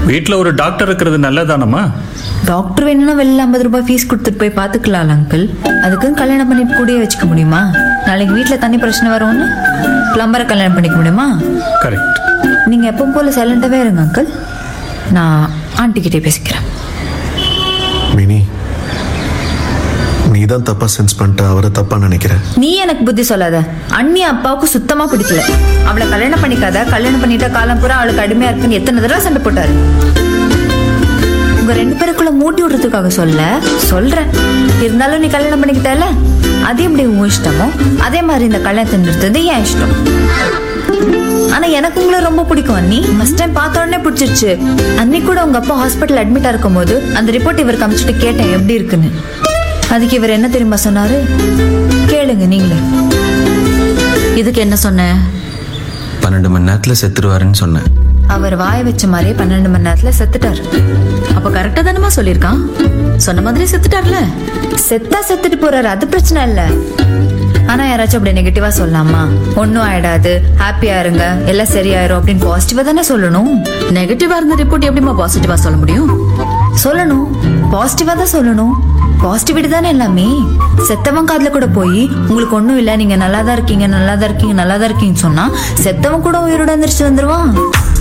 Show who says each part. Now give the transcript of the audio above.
Speaker 1: வீட்டில் ஒரு டாக்டர் இருக்கிறது நல்லதானம்மா
Speaker 2: டாக்டர் வேணும்னா வெளில ஐம்பது ரூபாய் ஃபீஸ் கொடுத்துட்டு போய் பார்த்துக்கலாம் அங்கிள் அதுக்கும் கல்யாணம் பண்ணிட்டு கூடயே வச்சுக்க முடியுமா நாளைக்கு வீட்டில் தண்ணி பிரச்சனை வரும்னு பிளம்பரை கல்யாணம் பண்ணிக்க முடியுமா
Speaker 1: கரெக்ட்
Speaker 2: நீங்கள் எப்பவும் போல சைலண்டாகவே இருங்க அங்கிள் நான் ஆண்டி கிட்டே பேசிக்கிறேன்
Speaker 3: மினி நீ தான் தப்பா சென்ஸ் பண்ணிட்ட அவரை தப்பா நினைக்கிற
Speaker 2: நீ எனக்கு புத்தி சொல்லாத அண்ணி அப்பாவுக்கு சுத்தமா பிடிக்கல அவளை கல்யாணம் பண்ணிக்காத கல்யாணம் பண்ணிட்ட காலம் பூரா அவளுக்கு அடிமையா இருக்குன்னு எத்தனை தடவை சண்டை போட்டாரு உங்க ரெண்டு பேருக்குள்ள மூட்டி விடுறதுக்காக சொல்ல சொல்றேன் இருந்தாலும் நீ கல்யாணம் பண்ணிக்கிட்டல அதே எப்படி உன் இஷ்டமோ அதே மாதிரி இந்த கல்யாணத்தை நிறுத்தது என் இஷ்டம் ஆனா எனக்கு உங்களை ரொம்ப பிடிக்கும் அண்ணி ஃபர்ஸ்ட் டைம் பார்த்த உடனே பிடிச்சிருச்சு அன்னைக்கு கூட உங்க அப்பா ஹாஸ்பிட்டல் அட்மிட்டா இருக்கும் போது அந்த ரிப்போர்ட் இவர் காமிச்சிட்டு கேட்டேன் எப்படி இருக்குன்னு அதுக்கு இவர் என்ன தெரியுமா சொன்னாரு கேளுங்க நீங்களே
Speaker 4: இதுக்கு என்ன சொன்ன
Speaker 5: பன்னெண்டு மணி நேரத்தில் செத்துருவாருன்னு சொன்னேன்
Speaker 2: அவர் வாய வச்ச மாதிரியே பன்னெண்டு மணி நேரத்துல செத்துட்டாரு
Speaker 4: அப்ப கரெக்டா தானமா சொல்லியிருக்கான் சொன்ன மாதிரி செத்துட்டார்ல
Speaker 2: செத்தா செத்துட்டு போறாரு அது பிரச்சனை இல்ல ஆனா யாராச்சும் அப்படி நெகட்டிவா சொல்லலாமா ஒன்னும் ஆயிடாது ஹாப்பியா இருங்க எல்லாம் சரியாயிரும் அப்படின்னு பாசிட்டிவா தானே சொல்லணும்
Speaker 4: நெகட்டிவா இருந்த ரிப்போர்ட் எப்படிமா பாசிட்டிவா சொல்ல முடியும்
Speaker 2: சொல்லணும் பாசிட்டிவா தான் சொல்லணும் பாசிட்டிவிட்டி தானே எல்லாமே செத்தவன் காதுல கூட போய் உங்களுக்கு ஒண்ணும் இல்ல நீங்க நல்லா தான் இருக்கீங்க நல்லா தான் இருக்கீங்க நல்லா தான் இருக்கீங்கன்னு சொன்னா செத்தவன் கூட உயிரோட எந்திரிச்சு வந்துருவான்